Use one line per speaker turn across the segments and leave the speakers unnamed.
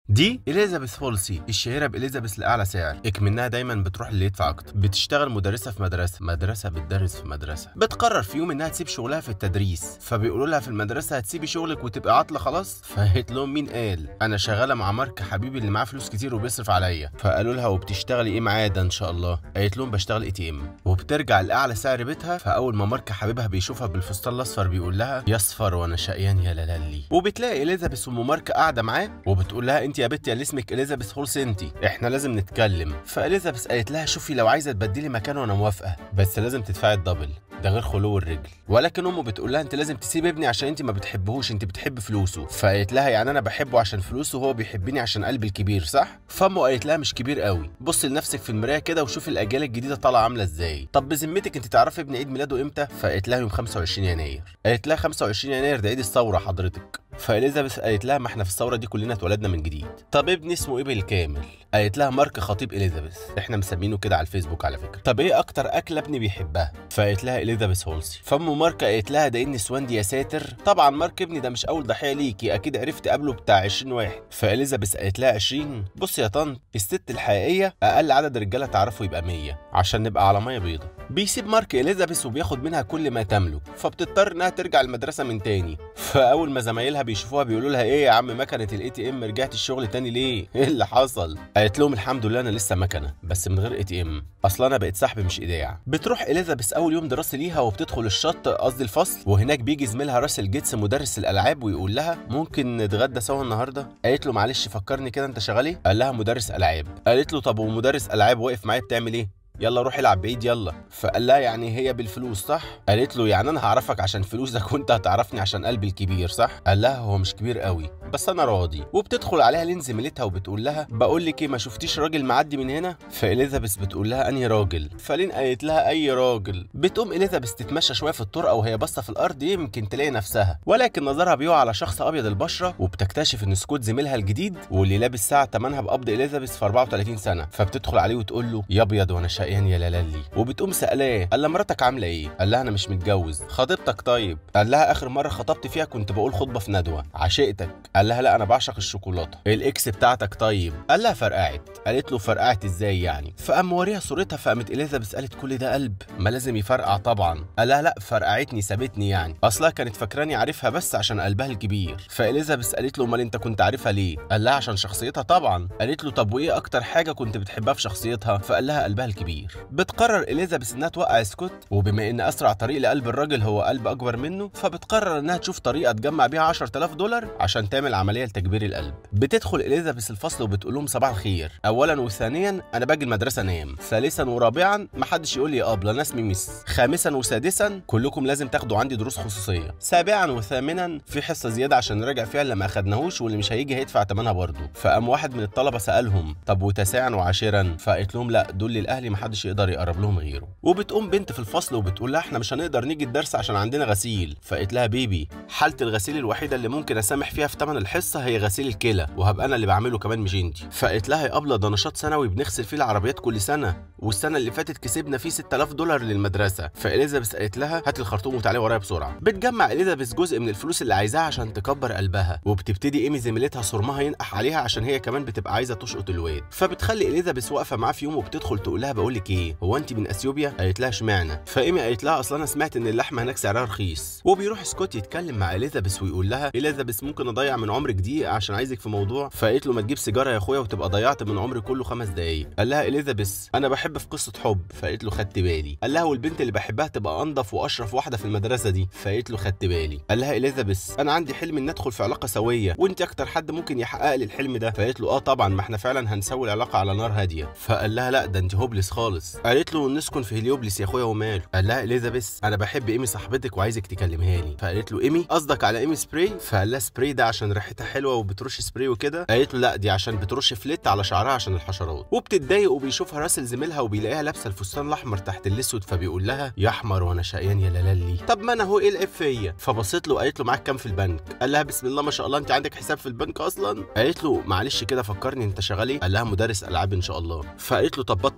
دي اليزابيث فولسي الشهيره باليزابيث لاعلى سعر اكمنها دايما بتروح اللي يدفع اكتر بتشتغل مدرسه في مدرسه مدرسه بتدرس في مدرسه بتقرر في يوم انها تسيب شغلها في التدريس فبيقولوا لها في المدرسه هتسيبي شغلك وتبقى عاطله خلاص فقالت لهم مين قال انا شغاله مع مارك حبيبي اللي معاه فلوس كتير وبيصرف عليا فقالوا لها وبتشتغلي ايه معاه ده ان شاء الله قالت لهم بشتغل اي تي ام وبترجع لاعلى سعر بيتها فاول ما مارك حبيبها بيشوفها بالفستان الاصفر بيقول لها يصفر وانا شقيان يا لالي وبتلاقي اليزابيث ام مارك قاعده معاه وبتقول لها انت يا بنتي اللي اسمك اليزابيث هولس انت احنا لازم نتكلم فاليزابيث قالت لها شوفي لو عايزه تبدلي مكانه انا موافقه بس لازم تدفعي الدبل ده غير خلو الرجل ولكن امه بتقول لها انت لازم تسيب ابني عشان انت ما بتحبهوش انت بتحب فلوسه فقالت لها يعني انا بحبه عشان فلوسه وهو بيحبني عشان قلبي الكبير صح فامه قالت لها مش كبير قوي بص لنفسك في المرايه كده وشوف الاجيال الجديده طالعه عامله ازاي طب بذمتك انت تعرفي ابن عيد ميلاده امتى فقالت لها يوم 25 يناير قالت لها 25 يناير ده عيد الثوره حضرتك فاليزابيث قالت لها ما احنا في الثوره دي كلنا اتولدنا من جديد طب ابني اسمه ايه بالكامل قالت لها مارك خطيب اليزابيث احنا مسمينه كده على الفيسبوك على فكره طب ايه اكتر اكله ابني بيحبها فقالت لها اليزابيث هولسي فام مارك قالت لها ده النسوان دي يا ساتر طبعا مارك ابني ده مش اول ضحيه ليكي اكيد عرفت قبله بتاع 20 واحد فاليزابيث قالت لها 20 بص يا طنط الست الحقيقيه اقل عدد رجاله تعرفه يبقى 100 عشان نبقى على ميه بيضه بيسيب مارك اليزابيث وبياخد منها كل ما تملك فبتضطر انها ترجع المدرسه من تاني فاول ما زمايلها بيشوفوها بيقولوا لها ايه يا عم مكنه الاي تي ام رجعت الشغل تاني ليه ايه اللي حصل قالت لهم الحمد لله انا لسه مكنه بس من غير اي تي ام اصلا انا بقيت سحب مش ايداع بتروح اليزابيث اول يوم دراسي ليها وبتدخل الشط قصدي الفصل وهناك بيجي زميلها راسل جيتس مدرس الالعاب ويقول لها ممكن نتغدى سوا النهارده قالت له معلش فكرني كده انت شغال ايه قال لها مدرس العاب قالت له طب ومدرس العاب واقف معايا بتعمل ايه يلا روح العب بعيد يلا فقال لها يعني هي بالفلوس صح قالت له يعني انا هعرفك عشان فلوسك وانت هتعرفني عشان قلبي الكبير صح قال لها هو مش كبير قوي بس انا راضي وبتدخل عليها لين زميلتها وبتقول لها بقول لك ايه ما شفتيش راجل معدي من هنا فاليزابيث بتقول لها انهي راجل فلين قالت لها اي راجل بتقوم اليزابيث تتمشى شويه في الطرقه وهي باصه في الارض يمكن تلاقي نفسها ولكن نظرها بيقع على شخص ابيض البشره وبتكتشف ان سكوت زميلها الجديد واللي لابس ساعه ثمنها بقبض اليزابيث في 34 سنه فبتدخل عليه وتقول له يا ابيض وانا شقيان يا لالي وبتقوم سألاه قال لها مراتك عامله ايه قال لها انا مش متجوز خطيبتك طيب قال لها اخر مره خطبت فيها كنت بقول خطبه في ندوه عشقتك قال لها لا انا بعشق الشوكولاته الاكس بتاعتك طيب قال لها فرقعت قالت له فرقعت ازاي يعني فقام موريها صورتها فقامت اليزابيث قالت كل ده قلب ما لازم يفرقع طبعا قال لها لا فرقعتني سابتني يعني اصلها كانت فاكراني عارفها بس عشان قلبها الكبير فاليزابيث قالت له امال انت كنت عارفها ليه قال لها عشان شخصيتها طبعا قالت له طب وايه اكتر حاجه كنت بتحبها في شخصيتها فقال لها قلبها الكبير بتقرر اليزابيث انها توقع سكوت وبما ان اسرع طريق لقلب الراجل هو قلب اكبر منه فبتقرر انها تشوف طريقه تجمع بيها 10000 دولار عشان تعمل عمليه لتكبير القلب بتدخل اليزابيث الفصل وبتقول لهم صباح الخير اولا وثانيا انا باجي المدرسه انام ثالثا ورابعا محدش يقول لي يا ابله انا اسمي ميس خامسا وسادسا كلكم لازم تاخدوا عندي دروس خصوصيه سابعا وثامنا في حصه زياده عشان نراجع فيها اللي ما اخدناهوش واللي مش هيجي هيدفع ثمنها برضه فقام واحد من الطلبه سالهم طب وتاسعا وعاشرا فقالت لهم لا دول للاهلي محدش يقدر يقرب لهم غيره وبتقوم بنت في الفصل وبتقول لها احنا مش هنقدر نيجي الدرس عشان عندنا غسيل فقالت لها بيبي حاله الغسيل الوحيده اللي ممكن اسامح فيها في ثمن الحصه هي غسيل الكلى وهبقى انا اللي بعمله كمان مش انتي فقالت لها يا ابله ده نشاط سنوي بنغسل فيه العربيات كل سنه والسنه اللي فاتت كسبنا فيه 6000 دولار للمدرسه فاليزابيث قالت لها هات الخرطوم وتعالي ورايا بسرعه بتجمع اليزابيث جزء من الفلوس اللي عايزاها عشان تكبر قلبها وبتبتدي ايمي زميلتها صرمها ينقح عليها عشان هي كمان بتبقى عايزه تشقط الواد فبتخلي اليزابيث واقفه معاه في يوم وبتدخل تقول لها بقول لك ايه هو انت من اثيوبيا قالت لها اشمعنى فايمي قالت لها اصلا انا سمعت ان اللحمه هناك سعرها رخيص وبيروح سكوت يتكلم مع اليزابيث ويقول لها اليزابيث ممكن اضيع من عمرك دقيقه عشان عايزك في موضوع فقالت له ما تجيب سيجاره يا اخويا وتبقى ضيعت من عمري كله خمس دقايق قال لها اليزابيث انا بحب في قصه حب فقالت له خدت بالي قال لها والبنت اللي بحبها تبقى انضف واشرف واحده في المدرسه دي فقالت له خدت بالي قال لها اليزابيث انا عندي حلم ان ادخل في علاقه سويه وانت اكتر حد ممكن يحقق لي الحلم ده فقالت له اه طبعا ما احنا فعلا هنسوي العلاقه على نار هاديه فقال لها لا ده انت هوبلس خالص قالت له نسكن في هليوبلس يا اخويا وماله قال لها اليزابيث انا بحب ايمي صاحبتك وعايزك تكلمها لي فقالت له ايمي قصدك على ايمي سبراي فقال لها سبراي ده عشان ريحتها حلوه وبترش سبراي وكده قالت له لا دي عشان بترش فليت على شعرها عشان الحشرات وبتتضايق وبيشوفها راسل زميلها وبيلاقيها لابسه الفستان الاحمر تحت الاسود فبيقول لها يا احمر وانا شقيان يا لالي طب ما انا هو ايه العيب فيا فبصيت له قالت له معاك كام في البنك قال لها بسم الله ما شاء الله انت عندك حساب في البنك اصلا قالت له معلش كده فكرني انت شغال ايه قال لها مدرس العاب ان شاء الله فقالت له طب بطل تلعب في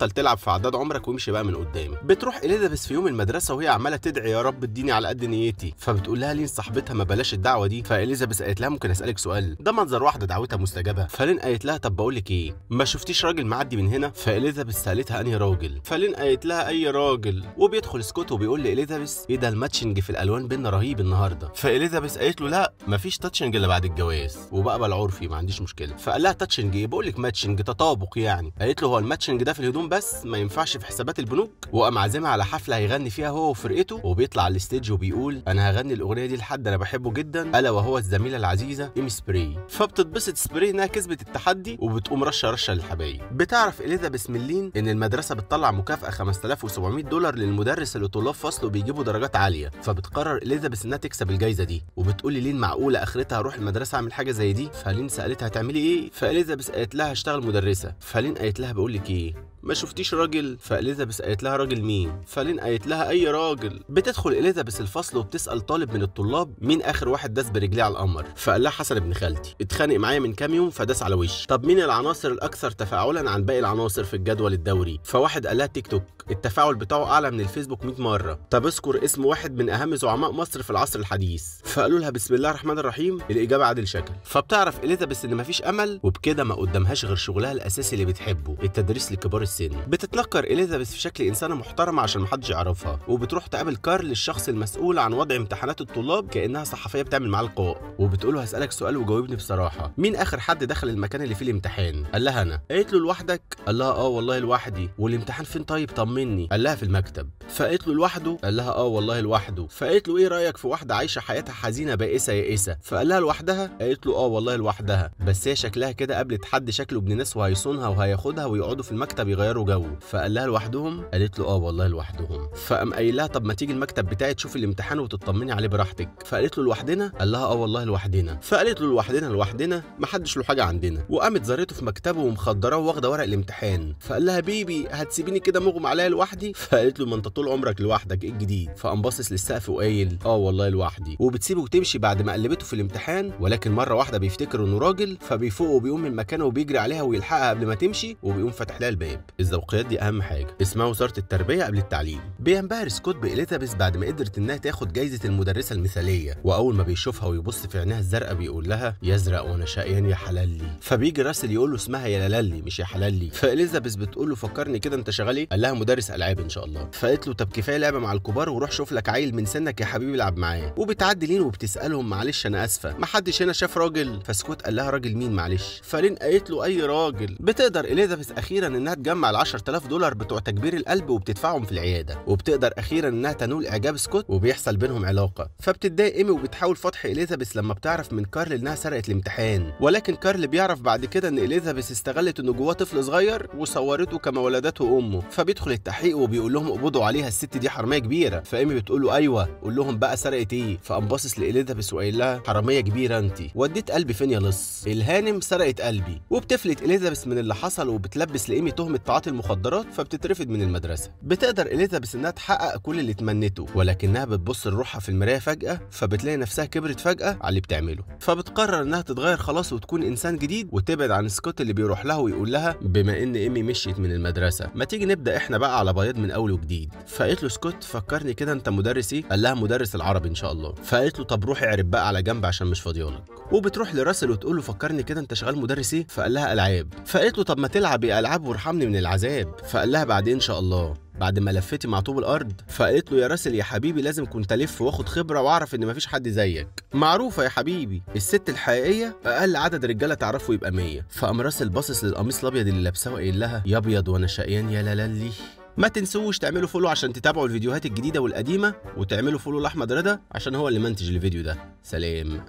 ارفع عداد عمرك وامشي بقى من قدامي بتروح اليزابيث في يوم المدرسه وهي عماله تدعي يا رب اديني على قد نيتي فبتقول لها لين صاحبتها ما بلاش الدعوه دي فاليزابيث قالت لها ممكن اسالك سؤال ده منظر واحده دعوتها مستجابه فلين قالت لها طب بقول لك ايه ما شفتيش راجل معدي من هنا فاليزابيث سالتها انهي راجل فلين قالت لها اي راجل وبيدخل سكوت وبيقول لاليزابيث ايه ده الماتشنج في الالوان بينا رهيب النهارده فاليزابيث قالت له لا مفيش تاتشنج الا بعد الجواز وبقبل عرفي ما عنديش مشكله فقال لها تاتشنج ايه بقول لك ماتشنج تطابق يعني قالت له هو الماتشنج ده في الهدوم بس ما ينفعش في حسابات البنوك وقام عازمها على حفله هيغني فيها هو وفرقته وبيطلع على الستيج وبيقول انا هغني الاغنيه دي لحد انا بحبه جدا الا وهو الزميله العزيزه ايمي سبراي فبتتبسط سبراي انها كسبت التحدي وبتقوم رشه رشه للحبايب بتعرف اليزابيث من لين ان المدرسه بتطلع مكافاه 5700 دولار للمدرس اللي طلاب فصله بيجيبوا درجات عاليه فبتقرر اليزابيث انها تكسب الجايزه دي وبتقول لين معقوله اخرتها اروح المدرسه اعمل حاجه زي دي فلين سالتها هتعملي ايه فاليزابيث قالت لها هشتغل مدرسه فلين قالت لها بقول لك ايه ما شفتيش راجل فاليزابيث قالت لها راجل مين فلين قالت لها اي راجل بتدخل اليزابيث الفصل وبتسال طالب من الطلاب مين اخر واحد داس برجليه على القمر فقال لها حسن ابن خالتي اتخانق معايا من كام يوم فداس على وشي طب مين العناصر الاكثر تفاعلا عن باقي العناصر في الجدول الدوري فواحد قال لها تيك توك التفاعل بتاعه اعلى من الفيسبوك 100 مره طب اذكر اسم واحد من اهم زعماء مصر في العصر الحديث فقالوا لها بسم الله الرحمن الرحيم الاجابه عادل شكل فبتعرف اليزابيث ان مفيش امل وبكده ما قدامهاش غير شغلها الاساسي اللي بتحبه التدريس لكبار السن بتتنكر اليزابيث في شكل انسانه محترمه عشان محدش يعرفها وبتروح تقابل كارل الشخص المسؤول عن وضع امتحانات الطلاب كانها صحفيه بتعمل معاه لقاء وبتقول له هسالك سؤال وجاوبني بصراحه مين اخر حد دخل المكان اللي فيه الامتحان قال لها انا قالت له لوحدك قال لها اه والله لوحدي والامتحان فين طيب طمني قال لها في المكتب فقالت له لوحده قال لها اه والله لوحده فقالت له ايه رايك في واحده عايشه حياتها حزينه بائسه يائسه فقال لها لوحدها قالت له اه والله لوحدها بس هي شكلها كده قابلت حد شكله ابن ناس وهيصونها وهياخدها ويقعدوا في المكتب يغيروا جو فقال لها لوحدهم قالت له اه والله لوحدهم فقام قايل لها طب ما تيجي المكتب بتاعي تشوفي الامتحان وتطمني عليه براحتك فقالت له لوحدنا قال لها اه والله لوحدنا فقالت له لوحدنا لوحدنا ما حدش له حاجه عندنا وقامت زارته في مكتبه ومخدراه واخده ورق الامتحان فقال لها بيبي هتسيبيني كده مغمى عليا لوحدي فقالت له ما انت طول عمرك لوحدك ايه الجديد فقام باصص للسقف وقايل اه والله لوحدي وبتسيبه وتمشي بعد ما قلبته في الامتحان ولكن مره واحده بيفتكر انه راجل فبيفوق وبيقوم من مكانه وبيجري عليها ويلحقها قبل ما تمشي وبيقوم فاتح لها الباب الذوقيات دي اهم حاجه اسمها وزاره التربيه قبل التعليم بينبهر سكوت باليزابيث بعد ما قدرت انها تاخد جايزه المدرسه المثاليه واول ما بيشوفها ويبص في عينيها الزرقاء بيقول لها يزرق وانا شقيان يا حلالي فبيجي راسل يقول له اسمها يا لالي مش يا حلالي فاليزابيث بتقول له فكرني كده انت شغال ايه قال لها مدرس العاب ان شاء الله فقالت له طب كفايه لعبه مع الكبار وروح شوف لك عيل من سنك يا حبيبي العب معاه وبتعدي لين وبتسالهم معلش انا اسفه ما حدش هنا شاف راجل فسكوت قال لها راجل مين معلش فلين قالت له اي راجل بتقدر اليزابيث اخيرا انها تجمع ال 10000 دولار بتوع تكبير القلب وبتدفعهم في العياده وبتقدر اخيرا انها تنول اعجاب سكوت وبيحصل بينهم علاقه فبتتضايق ايمي وبتحاول فتح اليزابيث لما بتعرف من كارل انها سرقت الامتحان ولكن كارل بيعرف بعد كده ان اليزابيث استغلت ان جواه طفل صغير وصورته كما ولدته امه فبيدخل التحقيق وبيقول لهم اقبضوا عليها الست دي حراميه كبيره فايمي بتقول له ايوه قول لهم بقى سرقت ايه فقام باصص لاليزابيث وقايل لها حراميه كبيره انت وديت قلبي فين يا لص الهانم سرقت قلبي وبتفلت اليزابيث من اللي حصل وبتلبس لايمي تهمه تعاطي المخدرات فبتترفد من المدرسه بتقدر اليزابيث انها تحقق كل اللي تمنته ولكنها بتبص لروحها في المرايه فجاه فبتلاقي نفسها كبرت فجاه على اللي بتعمله فبتقرر انها تتغير خلاص وتكون انسان جديد وتبعد عن سكوت اللي بيروح لها ويقول لها بما ان ايمي مشيت من المدرسه ما تيجي نبدا احنا بقى على بياض من اول وجديد فقالت له سكوت فكرني كده انت مدرس ايه قال لها مدرس العربي ان شاء الله فقالت له طب روحي اعرب بقى على جنب عشان مش فاضيالك وبتروح لراسل وتقول له فكرني كده انت شغال مدرس ايه فقال لها العاب فقالت له طب ما تلعبي العاب وارحمني من العذاب فقال لها بعدين ان شاء الله بعد ما لفتي مع طوب الارض فقالت له يا راسل يا حبيبي لازم كنت الف واخد خبره واعرف ان مفيش حد زيك معروفه يا حبيبي الست الحقيقيه اقل عدد رجاله تعرفه يبقى 100 فقام راسل باصص للقميص الابيض اللي لابساه وقايل لها يا ابيض وانا شقيان يا لالي ما تنسوش تعملوا فولو عشان تتابعوا الفيديوهات الجديده والقديمه وتعملوا فولو لاحمد رضا عشان هو اللي منتج الفيديو ده سلام